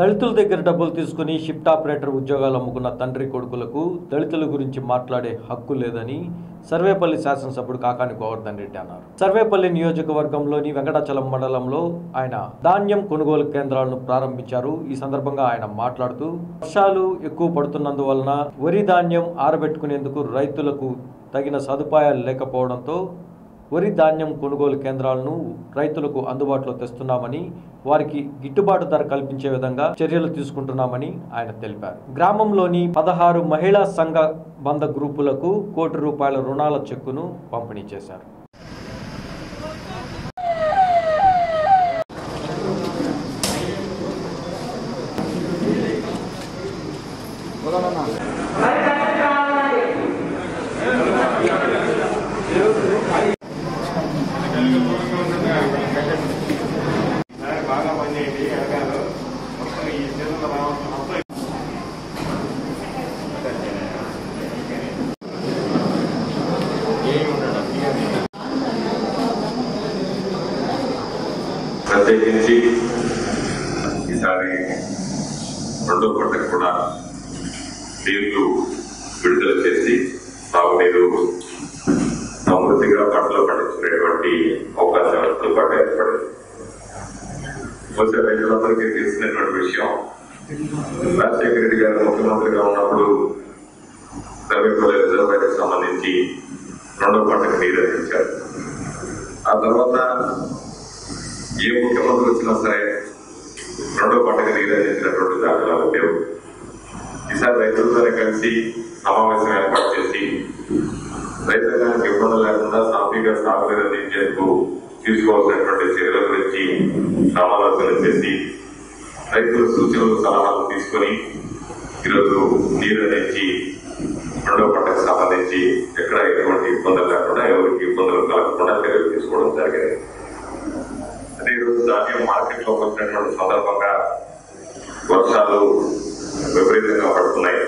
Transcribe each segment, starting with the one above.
దళితుల దగ్గర డబ్బులు తీసుకుని షిఫ్ట్ ఆపరేటర్ ఉద్యోగాలు అమ్ముకున్న తండ్రి కొడుకులకు దళితుల గురించి మాట్లాడే హక్కు లేదని సర్వేపల్లి శాసనసభ్యుడు కాకాని గోవర్ధన్ రెడ్డి అన్నారు సర్వేపల్లి నియోజకవర్గంలోని వెంకటాచలం మండలంలో ఆయన ధాన్యం కొనుగోలు కేంద్రాలను ప్రారంభించారు ఈ సందర్భంగా ఆయన మాట్లాడుతూ వర్షాలు ఎక్కువ పడుతున్నందువలన వరి ధాన్యం ఆరబెట్టుకునేందుకు రైతులకు తగిన సదుపాయాలు లేకపోవడంతో వరి ధాన్యం కొనుగోలు కేంద్రాలను రైతులకు అందుబాటులో తెస్తున్నామని వారికి గిట్టుబాటు ధర కల్పించే విధంగా చర్యలు తీసుకుంటున్నామని ఆయన తెలిపారు గ్రామంలోని పదహారు మహిళా సంఘ బంధ గ్రూపులకు కోటి రూపాయల రుణాల చెక్కును పంపిణీ చేశారు బాగా పనిచేయండి అడగారు మొత్తం ఈ సీజన్లో రావాల్సిన మొత్తం ప్రత్యేకించి ఈసారి రెండో పంటకు కూడా నీళ్లు విడుదల చేసి తాగునీరు సమృద్ధిగా పంటలు పండించుకునేటువంటి అవకాశం అందుబాటు ఏర్పడింది బహుశా రైతులందరికీ తెలిసినటువంటి విషయం రాజశేఖర రెడ్డి గారు ముఖ్యమంత్రిగా ఉన్నప్పుడు సర్వేపల్లి రిజర్వాయర్కి సంబంధించి రెండో పంటకు నీరు అందించారు ఆ తర్వాత ఏ ముఖ్యమంత్రి వచ్చినా సరే రెండో పంటకు నీరు అందించినటువంటి దాఖలాలు లేవు ఈసారి రైతులతోనే కలిసి సమావేశం ఏర్పాటు చేసి రైతాంగానికి ఇబ్బందులు లేకుండా సాఫీగా సాగునీరు అందించేందుకు తీసుకోవాల్సినటువంటి చర్యల గురించి సమాలోచన చేసి రైతుల సూచనలు సలహాలు తీసుకొని ఈరోజు నీరు అందించి రెండో పంటకు సంబంధించి ఎక్కడ ఎటువంటి ఇబ్బందులు లేకుండా ఎవరికి ఇబ్బందులు కలగకుండా చర్యలు తీసుకోవడం జరిగింది అదే ఈరోజు ధాన్యం మార్కెట్ లోకి వచ్చినటువంటి సందర్భంగా వర్షాలు విపరీతంగా పడుతున్నాయి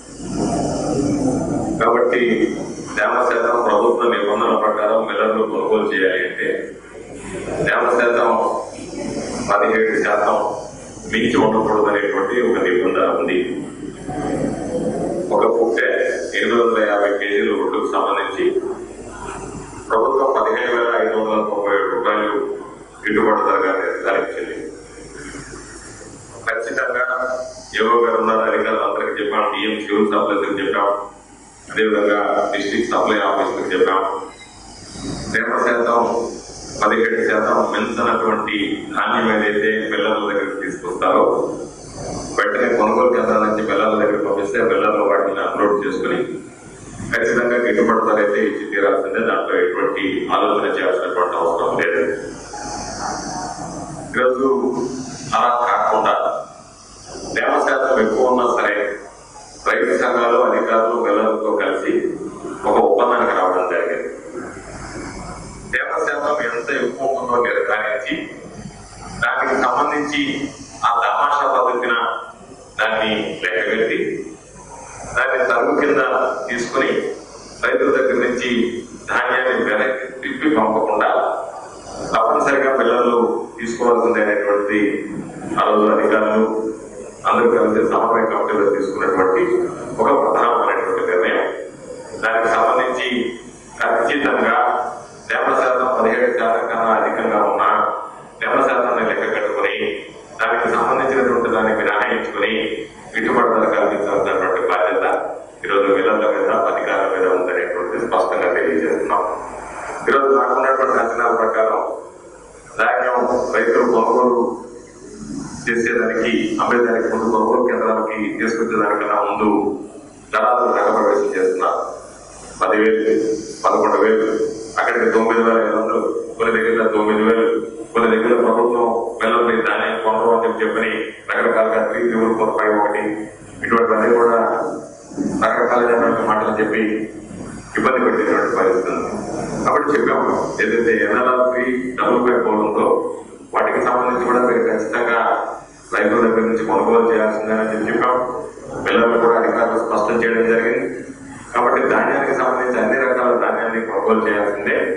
కాబట్టి తేమ శాతం ప్రభుత్వ నిబంధనల ప్రకారం మిల్లర్లు కొనుగోలు చేయాలి అంటే తేమ శాతం పదిహేడు శాతం మించి ఉండకూడదు అనేటువంటి ఒక నిబంధన ఉంది ఒక పుట్టె ఎనిమిది వందల యాభై కేజీలు ఒడ్డుకు సంబంధించి ప్రభుత్వం పదిహేను వేల ఐదు వందల తొంభై ఏడు రూపాయలు గిట్టుబాటు ధరగా నిర్ధారించింది ఖచ్చితంగా ఏవో గారు ఉన్నారు అధికారులు అందరికీ చెప్పాం డిఎం సివిల్ సప్లైస్ చెప్పాం అదేవిధంగా డిస్ట్రిక్ట్ సప్లై ఆఫీసర్కి చెప్పాం తేమ శాతం పదిహేడు శాతం మించినటువంటి ధాన్యం ఏదైతే పిల్లల దగ్గరికి తీసుకొస్తారో వెంటనే కొనుగోలు కేంద్రాల నుంచి పిల్లల దగ్గరికి పంపిస్తే పిల్లలు వాటిని అప్లోడ్ చేసుకుని ఖచ్చితంగా గిట్టుబాటు ధర అయితే ఇచ్చి తీరాల్సిందే దాంట్లో ఎటువంటి ఆలోచన చేయాల్సినటువంటి అవసరం లేదు ఈరోజు అలా కాకుండా తేమ శాతం ఎక్కువ ఉన్నా సరే రైతు సంఘాలు అధికారులు పిల్లలతో కలిసి ఒక ఒప్పందానికి రావడం జరిగింది తేమ శాతం ఎంత ఎక్కువ ఉంటుందో నిర్ధారించి దానికి సంబంధించి ఆ తమాషా పద్ధతిన దాన్ని లెక్కగట్టి దాన్ని తరుగు కింద తీసుకుని రైతుల దగ్గర నుంచి ధాన్యాన్ని వెనక్కి తిప్పి పంపకుండా తప్పనిసరిగా పిల్లలు తీసుకోవాల్సింది అనేటువంటి ఆ రోజు అధికారులు అందరూ కలిసి సమన్వయ కమిటీలో తీసుకున్నటువంటి ఒక ప్రధానమైనటువంటి నిర్ణయం దానికి సంబంధించి ఖచ్చితంగా తేమ శాతం పదిహేడు శాతం కన్నా అధికంగా ఉన్న తేమ శాతాన్ని లెక్క కట్టుకుని దానికి సంబంధించినటువంటి దాన్ని మినహాయించుకుని గిట్టుబాటు ధర కల్పించాల్సినటువంటి బాధ్యత ఈరోజు వీళ్ళ మీద అధికారుల మీద ఉందనేటువంటి స్పష్టంగా తెలియజేస్తున్నాం ఈరోజు నాకున్నటువంటి అంచనాల ప్రకారం ధాన్యం రైతులు కొనుగోలు చేసేదానికి అమ్మేదానికి ముందు కొనుగోలు కేంద్రాలకి తీసుకొచ్చేదానికన్నా ముందు దళాలు రంగప్రవేశం చేస్తున్నారు పదివేలు పదకొండు వేలు అక్కడికి తొమ్మిది వేల ఐదు వందలు కొన్ని దగ్గర తొమ్మిది వేలు కొన్ని దగ్గర ప్రభుత్వం పిల్లల్ని ధాన్యం కొనరు అని చెప్పి చెప్పని రకరకాలుగా త్రీ త్రిబుల్ ఫోర్ ఫైవ్ ఒకటి ఇటువంటివన్నీ కూడా రకరకాలైనటువంటి మాటలు చెప్పి ఇబ్బంది పెట్టేటువంటి పరిస్థితి ఉంది కాబట్టి చెప్పాము ఏదైతే ఎన్ఎల్ఆర్పి డబుల్ పై పోవడంతో వాటికి సంబంధించి కూడా మీరు ఖచ్చితంగా రైతుల దగ్గర నుంచి కొనుగోలు చేయాల్సిందని చెప్పి చెప్పాం పిల్లలు కూడా అధికారులు స్పష్టం చేయడం జరిగింది కాబట్టి ధాన్యానికి సంబంధించి అన్ని రకాల ధాన్యాన్ని కొనుగోలు చేయాల్సిందే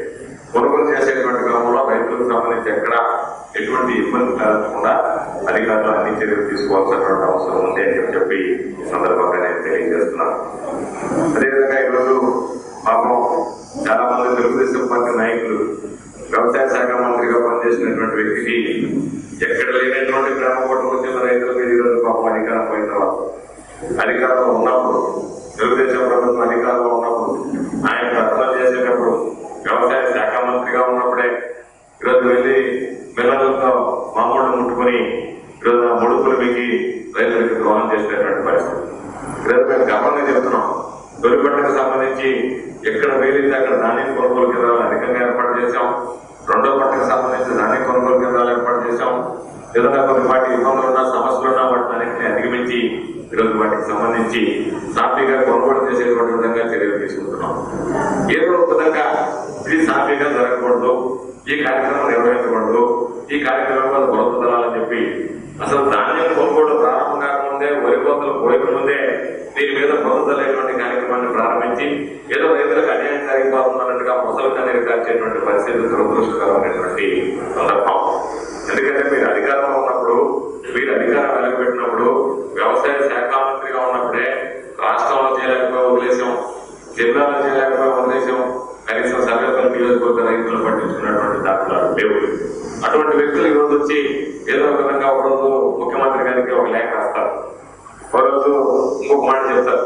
కొనుగోలు చేసేటువంటి క్రమంలో రైతులకు సంబంధించి ఎక్కడ ఎటువంటి ఇబ్బంది కలగకుండా అధికారులు అన్ని చర్యలు తీసుకోవాల్సినటువంటి అవసరం ఉంది అని చెప్పి ఈ సందర్భంగా నేను తెలియజేస్తున్నాను అదేవిధంగా ఈరోజు పాపం చాలా మంది తెలుగుదేశం పార్టీ నాయకులు వ్యవసాయ శాఖ మంత్రిగా పనిచేసినటువంటి వ్యక్తికి ఎక్కడ లేనటువంటి గ్రామ కోటకు వచ్చిన రైతుల మీద ఈరోజు పాపం అధికారం పోయిన తర్వాత అధికారంలో ఉన్నప్పుడు తెలుగుదేశం ప్రభుత్వం అధికారంలో ఉన్నప్పుడు ఆయన ప్రకటన చేసేటప్పుడు వ్యవసాయ శాఖ మంత్రిగా ఉన్నప్పుడే ఈరోజు వెళ్ళి పిల్లలతో మామూలు ముట్టుకొని ఈరోజు ఆ ముడుపులు మిగి రైతులకు ద్రోహం చేసినటువంటి పరిస్థితి ఈరోజు మేము గర్వంగా చెప్తున్నాం తొలి పంటకు సంబంధించి ఎక్కడ వీలైతే అక్కడ ధాన్యం కొనుగోలు కేంద్రాలు అధికంగా ఏర్పాటు చేశాం రెండో పంటకు సంబంధించి ధాన్యం కొనుగోలు కేంద్రాలు ఏర్పాటు చేశాం ఏదైనా కొన్ని వాటి ఇబ్బందులు ఉన్నా సమస్యలు ఉన్నా వాటిని అన్నింటినీ అధిగమించి ఈరోజు వాటికి సంబంధించి సాఫీగా కొనుగోలు చేసేటువంటి విధంగా చర్యలు తీసుకుంటున్నాం ఏదో ఒక విధంగా ఇది సాఫీగా జరగకూడదు ఈ కార్యక్రమం నిర్వహించకూడదు ఈ కార్యక్రమం వల్ల బురదలాలని చెప్పి అసలు ధాన్యం కొనుగోలు ప్రారంభం కాకముందే వరి కోతలు పోయక ముందే దీని మీద బురదలేటువంటి కార్యక్రమాన్ని ప్రారంభించి ఏదో రైతులకు అన్యాయం జరిగిపోతున్నట్టుగా ముసలి కన్నీరు కార్చేటువంటి పరిస్థితి దురదృష్టకరమైనటువంటి సందర్భం ఎందుకంటే మీరు అధికారంలో ఉన్నప్పుడు మీరు అధికారం వెలగబెట్టినప్పుడు వ్యవసాయ శాఖ మంత్రిగా ఉన్నప్పుడే రాష్ట్రంలో చేయలేకపోయి వదిలేసాం జిల్లాలో చేయలేకపోయి వదిలేసాం కనీసం సర్వేపల్లి నియోజకవర్గ రైతులు పట్టించుకున్నటువంటి దాఖలాలు లేవు అటువంటి వ్యక్తులు ఈ రోజు వచ్చి ఏదో ఒక విధంగా ఒక రోజు ముఖ్యమంత్రి గారికి ఒక లేఖ రాస్తారు ఒక రోజు ఇంకొక మాట చెప్తారు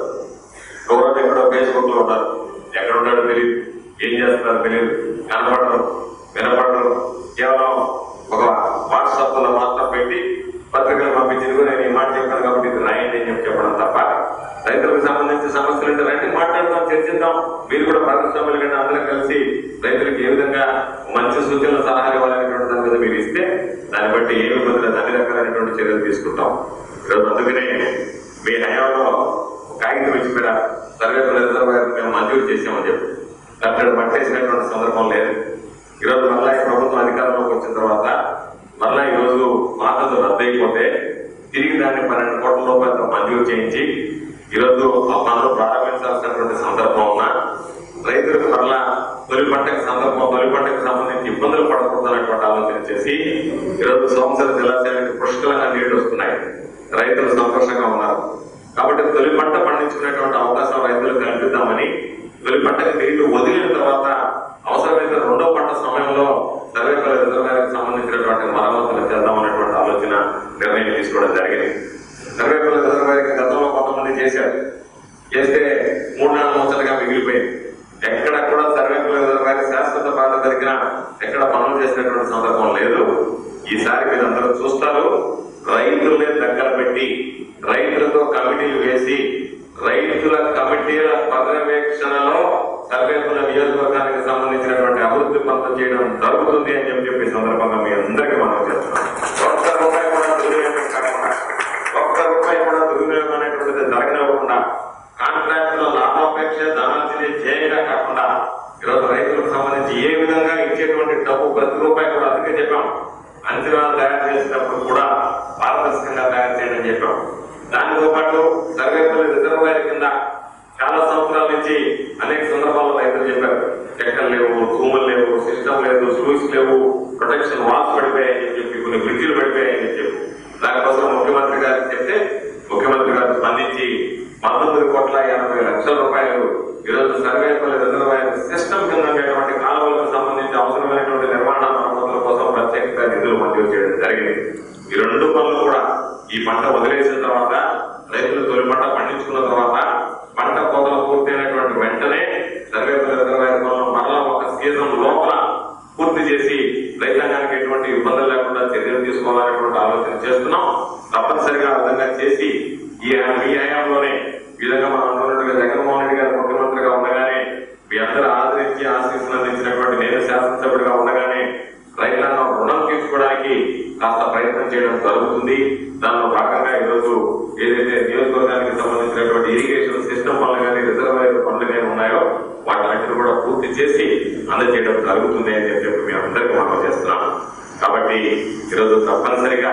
ఒక రోజు ఎక్కడో ఫేస్బుక్ లో ఉన్నారు ఎక్కడ ఉన్నాడో తెలియదు ఏం చేస్తున్నారో తెలియదు కనపడరు వినపడరు కేవలం ఒక వాట్సాప్ లో మాత్రం పెట్టి పత్రికలు పంపించింది కూడా నేను ఈ మాట చెప్పాను కాబట్టి ఇది రాయండి అని చెప్పి చెప్పడం తప్ప రైతులకు సంబంధించిన సమస్యలు ఉంటే రండి మాట్లాడదాం చర్చిద్దాం మీరు కూడా భాగస్వాములు కంటే అందరం కలిసి రైతులకు ఏ విధంగా మంచి సూచనలు సలహాలు ఇవ్వాలనేటువంటి దాని మీద మీరు ఇస్తే దాన్ని బట్టి ఏ ఇబ్బంది లేదు అన్ని రకాలైనటువంటి చర్యలు తీసుకుంటాం ఈరోజు అందుకనే మీ హయాంలో ఒక కాగితం ఇచ్చిపోయిన సర్వే రిజర్వాయర్ మేము మంజూరు చేసామని చెప్పి అక్కడ పట్టేసినటువంటి సందర్భం లేదు ఈరోజు మళ్ళా ఈ ప్రభుత్వం అధికారంలోకి వచ్చిన తర్వాత మళ్ళా ఈ రోజు పాతలు రద్దయిపోతే తిరిగి దాన్ని పన్నెండు కోట్ల రూపాయలతో మంజూరు చేయించి ఈరోజు ఆ పనులు ప్రారంభించాల్సినటువంటి సందర్భం ఉన్నా రైతులకు మరలా తొలి పంటకు సందర్భం తొలి పంటకు సంబంధించి ఇబ్బందులు పడకూడదనేటువంటి ఆలోచన చేసి ఈరోజు సోమశిల జలాశయానికి పుష్కలంగా నీళ్లు వస్తున్నాయి రైతులు సంతోషంగా ఉన్నారు కాబట్టి తొలి పంట పండించుకునేటువంటి అవకాశం రైతులకు కల్పిద్దామని తొలి పంటకు నీళ్లు వదిలిన తర్వాత అవసరమైతే రెండో పంట సమయంలో సర్వేపల్లి రిజర్వాయర్కి సంబంధించినటువంటి మరమ్మతులు చేద్దామనేటువంటి ఆలోచన నిర్ణయం తీసుకోవడం జరిగింది సర్వేపల్లి రిజర్వాయర్కి గతంలో కొంతమంది చేశారు చేస్తే మూడు నాలుగు సంవత్సరాలుగా మిగిలిపోయింది ఎక్కడ కూడా సర్వేపల్లి రిజర్వాయర్ శాశ్వత బాధ జరిగిన ఎక్కడ పనులు చేసినటువంటి సందర్భం లేదు ఈసారి మీరు అందరూ చూస్తారు రైతుల్ని దగ్గర పెట్టి రైతులతో కమిటీలు వేసి రైతుల కమిటీల పర్యవేక్షణలో సర్వేపల్లి నియోజకవర్గానికి సంబంధించినటువంటి అభివృద్ధి పనులు చేయడం జరుగుతుంది అని చెప్పి చెప్పి ఈ సందర్భంగా మీ అందరికీ మనం చేస్తున్నాం ఒక్క రూపాయి కూడా దుర్వినియోగం కాకుండా ఒక్క రూపాయి కూడా దుర్వినియోగం అనేటువంటిది జరగనివ్వకుండా కాంట్రాక్ట్ లో లాభాపేక్ష ధనార్జన చేయగా కాకుండా ఈరోజు రైతులకు సంబంధించి ఏ విధంగా ఇచ్చేటువంటి డబ్బు ప్రతి రూపాయి కూడా అందుకే చెప్పాం అంచనాలు తయారు చేసేటప్పుడు కూడా పారదర్శకంగా తయారు చేయండి అని చెప్పాం దానితో పాటు సర్వేపల్లి రిజర్వాయర్ కింద చాలా సంవత్సరాల నుంచి అనేక సందర్భాల్లో రైతులు చెప్పారు చెక్కలు లేవు తూములు లేవు సిస్టమ్ లేదు స్లూస్ లేవు ప్రొటెక్షన్ వాల్స్ పడిపోయాయని చెప్పి కొన్ని బ్రిడ్జిలు పడిపోయాయని చెప్పి దానికోసం ముఖ్యమంత్రి గారికి చెప్తే ముఖ్యమంత్రి గారు స్పందించి పంతొమ్మిది కోట్ల ఎనభై లక్షల రూపాయలు ఈరోజు సర్వేపల్లి రిజర్వాయర్ సిస్టమ్ కింద ఉండేటువంటి కాలువలకు సంబంధించి అవసరమైనటువంటి నిర్మాణ మరమ్మతుల కోసం ప్రత్యేకంగా నిధులు మంజూరు చేయడం జరిగింది ఈ రెండు పనులు కూడా ఈ పంట వదిలేసిన తర్వాత రైతులు తొలి పంట పండించుకున్న తర్వాత పంట కోతలు పూర్తయినటువంటి వెంటనే సర్వేపల్లి రిజర్వాయర్ పనులు మరలా ఒక సీజన్ లోపల పూర్తి చేసి రైతాంగానికి ఎటువంటి ఇబ్బందులు లేకుండా చర్యలు తీసుకోవాలనేటువంటి ఆలోచన చేస్తున్నాం తప్పనిసరిగా ఆ విధంగా చేసి ఈ ఈ హయాంలోనే ఈ విధంగా మనం అనుకున్నట్టుగా జగన్మోహన్ రెడ్డి గారు ముఖ్యమంత్రిగా ఉండగానే మీ అందరూ ఆదరించి ఆశీస్సులు అందించినటువంటి నేను శాసనసభ్యుడిగా ఉండగానే రైతాంగం రుణం తీర్చుకోవడానికి కాస్త ప్రయత్నం చేయడం జరుగుతుంది దానిలో భాగంగా ఈరోజు ఏదైతే నియోజకవర్గానికి సంబంధించినటువంటి ఇరిగేషన్ సిస్టమ్ పనులు కానీ రిజర్వాయర్ పనులు కానీ ఉన్నాయో వాటన్నిటిని కూడా పూర్తి చేసి అందజేయడం జరుగుతుంది అని చెప్పి మేము అందరికీ మనం చేస్తున్నాం కాబట్టి ఈరోజు తప్పనిసరిగా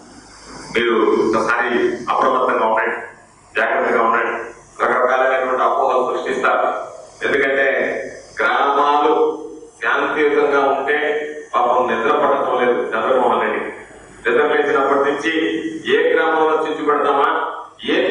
మీరు ఒకసారి అప్రమత్తంగా ఉండండి జాగ్రత్తగా ఉండండి రకరకాలైనటువంటి అపోహలు సృష్టిస్తారు ఎందుకంటే గ్రామాలు శాంతియుత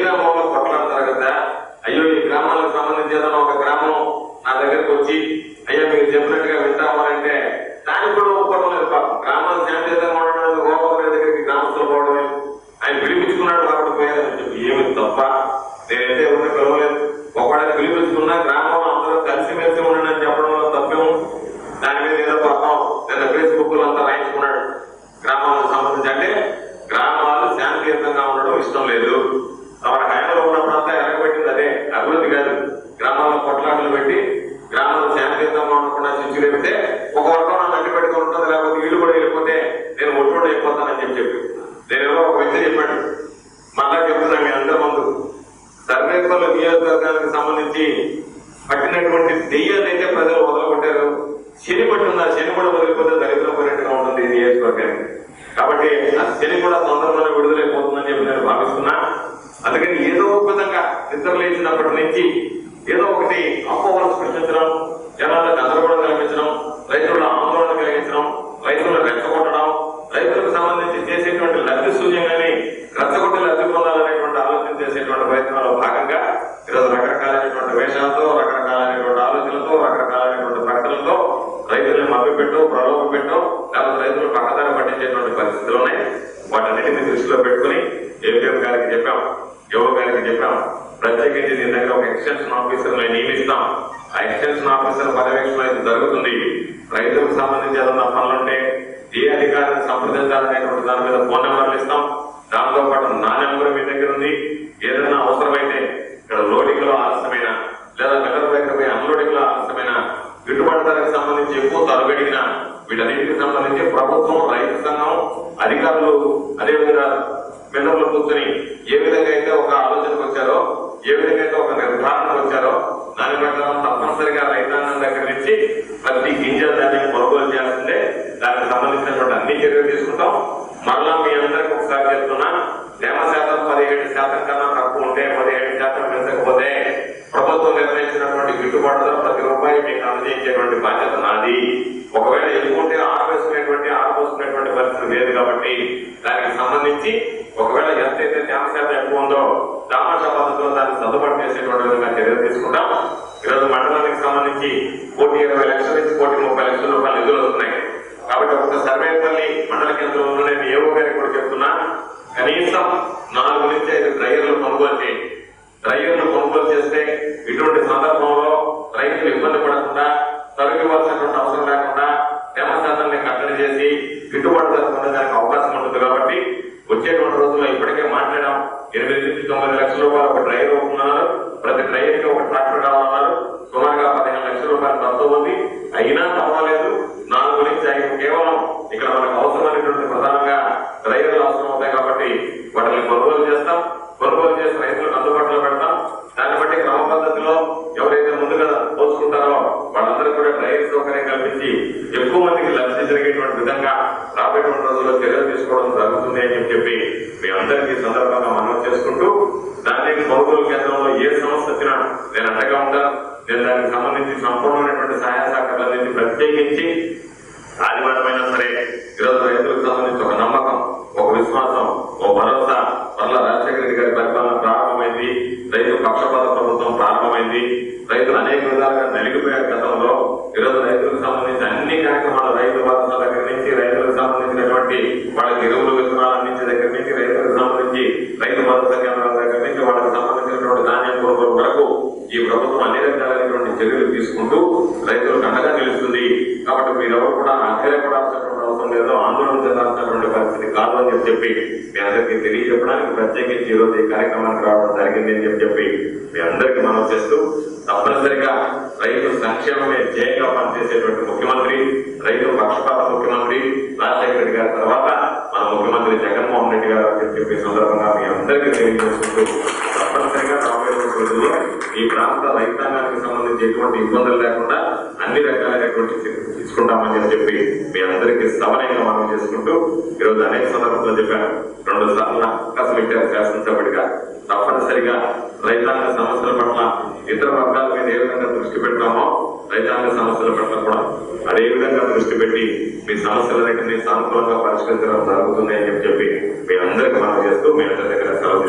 గ్రామంలో కొట్లాడతారు కదా అయ్యో ఈ గ్రామాలకు సంబంధించి ఏదైనా ఒక గ్రామం నా దగ్గరకు వచ్చి అయ్యా మీరు చెప్పినట్టుగా వింటాము అంటే దానికి కూడా ఒప్పుకోవడం లేదు పాపం గ్రామాలు శాంతియుతంగా ఉండడం గోపాల గారి దగ్గరికి గ్రామస్తులు పోవడమే ఆయన పిలిపించుకున్నాడు కాబట్టి పోయారని చెప్పి ఏమి తప్ప నేనైతే ఎవరిని పిలవలేదు ఒకవేళ పిలిపించుకున్నా గ్రామంలో అందరూ కలిసిమెలిసి ఉండండి అని చెప్పడంలో తప్పేమో దాని మీద ఏదో పాపం నిన్న ఫేస్బుక్ లో అంతా రాయించుకున్నాడు గ్రామాలకు సంబంధించి అంటే గ్రామాలు శాంతియుతంగా ఉండడం ఇష్టం లేదు తమ హయాంలో ఉన్నప్పుడంతా ఎరగబెట్టింది అదే అభివృద్ధి కాదు గ్రామాల్లో కొట్లాటలు పెట్టి గ్రామాలు శాంతియుతంగా ఉండకుండా చిచ్చు లేపితే ఒక వర్గం నన్ను అడ్డు పెట్టుకుని ఉంటుంది లేకపోతే వీళ్ళు కూడా వెళ్ళిపోతే నేను ఒట్టుడు అయిపోతానని చెప్పి చెప్పి నేను ఎవరో ఒక వ్యక్తి చెప్పాడు మళ్ళా చెప్తున్నా మీ అందరి ముందు సర్వేపల్లి నియోజకవర్గానికి సంబంధించి పట్టినటువంటి దెయ్యాన్ని అయితే ప్రజలు వదలగొట్టారు శని పట్టింది ఆ శని కూడా వదిలిపోతే దరిద్రం పోయినట్టుగా ఉంటుంది ఈ నియోజకవర్గానికి కాబట్టి ఆ శని కూడా తొందరలోనే విడుదలైపోతుందని చెప్పి నేను భావిస్తున్నా అందుకని ఏదో ఒక విధంగా నిద్ర లేచినప్పటి నుంచి ఏదో ఒకటి అపోహలు సృష్టించడం జనాలకు గందరగోళం కలిగించడం రైతుల ఆందోళన కలిగించడం రైతులను రెచ్చగొట్టడం రైతులకు సంబంధించి చేసేటువంటి లబ్ధి శూన్యంగానే రెచ్చగొట్టి లబ్ధి పొందాలనేటువంటి ఆలోచన చేసేటువంటి ప్రయత్నంలో భాగంగా ఈరోజు రకరకాలైనటువంటి వేషాలతో రకరకాలైనటువంటి ఆలోచనలతో రకరకాలైనటువంటి ప్రకటనలతో రైతుల్ని మభ్యపెట్టో ప్రలోభ పెట్టో లేకపోతే రైతులు పక్కదారి పట్టించేటువంటి పరిస్థితులు ఉన్నాయి వాటన్నిటిని దృష్టిలో పెట్టుకుని ఏపీఎం గారికి చెప్పాం యువ గారికి చెప్పాం ప్రత్యేకించి దీని దగ్గర ఒక ఎక్స్టెన్షన్ ఆఫీసర్ నియమిస్తాం ఆ ఎక్స్టెన్షన్ ఆఫీసర్ పర్యవేక్షణ అయితే జరుగుతుంది రైతులకు సంబంధించి ఏదన్నా పనులుంటే ఏ అధికారిని సంప్రదించాలనేటువంటి దాని మీద ఫోన్ నెంబర్లు ఇస్తాం దాంతో పాటు నా నెంబర్ మీ దగ్గర ఉంది ఏదైనా అవసరమైతే ఇక్కడ లోడింగ్ లో ఆలస్యమైన లేదా మిల్లర్ దగ్గర పోయి అన్లోడింగ్ లో ఆలస్యమైన గిట్టుబాటు ధరకు సంబంధించి ఎక్కువ తరబెడిగిన వీటన్నిటికి సంబంధించి ప్రభుత్వం రైతు సంఘం అధికారులు అదేవిధంగా మిల్లర్లు కూర్చొని ఏ విధంగా అయితే ఒక ఆలోచనకు వచ్చారో ఏ విధంగా అయితే ఒక నిర్ధారణకు వచ్చారో దాని ప్రకారం తప్పనిసరిగా రైతాంగం దగ్గర నుంచి ప్రతి గింజ ధాన్యం కొనుగోలు చేయాల్సిందే దానికి సంబంధించినటువంటి అన్ని చర్యలు తీసుకుంటాం మరలా మీ అందరికి ఒకసారి చెప్తున్నా తేమ శాతం పదిహేడు శాతం కన్నా తక్కువ ఉంటే పదిహేడు శాతం పెంచకపోతే ప్రభుత్వం నిర్ణయించినటువంటి గిట్టుబాటు ధర ప్రతి రూపాయి మీకు అందజేసేటువంటి బాధ్యత నాది ఒకవేళ ఎక్కువ ఉంటే ఆరవేసుకునేటువంటి ఆరబోసుకునేటువంటి పరిస్థితి లేదు కాబట్టి దానికి సంబంధించి ఒకవేళ ఎంతైతే తేమ శాతం ఎక్కువ ఉందో దామాషా పద్ధతిలో దాన్ని సర్దుబాటు చేసేటువంటి విధంగా చర్యలు తీసుకుంటాం ఈరోజు మండలానికి సంబంధించి కోటి ఇరవై లక్షల నుంచి కోటి ముప్పై లక్షల రూపాయలు నిధులు వస్తున్నాయి కాబట్టి ఒక సర్వేపల్లి మండల కేంద్రంలో నేను ఏవో గారికి కూడా చెప్తున్నా కనీసం నాలుగు నుంచి ఐదు డ్రైవర్లు కొనుగోలు చేయండి డ్రైవర్లు కొనుగోలు చేస్తే ఇటువంటి సందర్భంలో రైతులు ఇబ్బంది పడకుండా తొలగి ఇవ్వాల్సినటువంటి అవసరం లేకుండా తేమ శాతాన్ని కట్టడి చేసి గిట్టుబాటు ధర పొందడానికి అవకాశం ఉంటుంది కాబట్టి వచ్చేటువంటి రోజుల్లో ఇప్పటికే మాట్లాడాం ఎనిమిది నుంచి తొమ్మిది లక్షల రూపాయలు ఒక డ్రైవర్ ఉన్నారు ప్రతి డ్రైవర్ కి ఒక ట్రాక్టర్ కావాలన్నారు సుమారుగా పదిహేను లక్షల రూపాయలు ఖర్చు ఉంది అయినా పర్వాలేదు నాలుగు నుంచి ఐదు కేవలం ఇక్కడ మనకు అవసరమైనటువంటి ప్రధానంగా డ్రైవర్లు అవసరం అవుతాయి కాబట్టి వాటిని కొనుగోలు చేస్తాం కొనుగోలు చేసి రైతులకు అందుబాటులో పెడతాం దాన్ని బట్టి క్రమ పద్ధతిలో ఎవరైతే ముందుగా పోసుకుంటారో వాళ్ళందరూ కూడా డ్రైవర్ సౌకర్యం కల్పించి ఎక్కువ మందికి లబ్ధి జరిగేటువంటి విధంగా రాబోయేటువంటి రోజుల్లో చర్యలు తీసుకోవడం జరుగుతుంది అని చెప్పి మీ అందరికీ ఈ సందర్భంగా మనం చేసుకుంటూ దానికి కొనుగోలు కేంద్రంలో ఏ సమస్య వచ్చినా నేను అండగా ఉంటాను నేను దానికి సంబంధించి సంపూర్ణమైనటువంటి సహాయ సహకారాలన్నింటి ప్రత్యేకించి ఆదివారమైనా సరే ఈరోజు రైతులకు సంబంధించి ఒక నమ్మకం ఒక విశ్వాసం ఒక భరోసా వల్ల రాజశేఖర రెడ్డి గారి పరిపాలన ప్రారంభమైంది రైతు పక్షపాత ప్రభుత్వం ప్రారంభమైంది రైతులు అనేక విధాలుగా నలిగిపోయారు గతంలో ఈరోజు రైతులకు సంబంధించి అన్ని కార్యక్రమాలు రైతు భరోసా దగ్గర నుంచి రైతులకు సంబంధించినటువంటి వాళ్ళకి ఎరువులు విత్తనాలు అందించే దగ్గర నుంచి రైతులకు సంబంధించి రైతు భరోసా కేంద్రాల దగ్గర నుంచి వాళ్ళకి సంబంధించినటువంటి ధాన్యం కొనుగోలు వరకు ఈ ప్రభుత్వం అన్ని రకాలైనటువంటి చర్యలు తీసుకుంటూ రైతులకు అండగా నిలుస్తుంది కాబట్టి మీరెవరు కూడా ఆశ్చర్యపడాల్సినటువంటి అవసరం లేదు ఆందోళన చెందాల్సినటువంటి పరిస్థితి కాదు అని చెప్పి చెప్పి మీ అందరికీ తెలియజెప్పడానికి ప్రత్యేకించి ఈ రోజు ఈ కార్యక్రమానికి రావడం జరిగింది అని చెప్పి చెప్పి మీ అందరికీ మనం చేస్తూ తప్పనిసరిగా రైతు సంక్షేమమే ధ్యేయంగా పనిచేసేటువంటి ముఖ్యమంత్రి రైతు పక్షపాత ముఖ్యమంత్రి రాజశేఖర రెడ్డి గారి తర్వాత మన ముఖ్యమంత్రి జగన్మోహన్ రెడ్డి గారు అని చెప్పి ఈ సందర్భంగా మీ అందరికీ తెలియజేసుకుంటూ తప్పనిసరిగా రాబోయే రోజుల్లో ఈ ప్రాంత రైతాంగానికి సంబంధించి ఎటువంటి ఇబ్బందులు లేకుండా అన్ని రకాలైనటువంటి చర్యలు తీసుకుంటామని చెప్పి మీ అందరికీ సవనయంగా మనం చేసుకుంటూ ఈరోజు అనేక సందర్భంలో చెప్పాను రెండు సార్లు నాకు అవకాశం ఇచ్చారు శాసనసభ్యుడిగా తప్పనిసరిగా రైతాంగ సమస్యల పట్ల ఇతర వర్గాల మీద ఏ విధంగా దృష్టి పెడతామో రైతాంగ సమస్యల పట్ల కూడా అదే విధంగా దృష్టి పెట్టి మీ సమస్యలన్నింటినీ సానుకూలంగా పరిష్కరించడం జరుగుతుంది అని చెప్పి మీ అందరికీ మనం చేస్తూ మీ అందరి దగ్గర సెలవు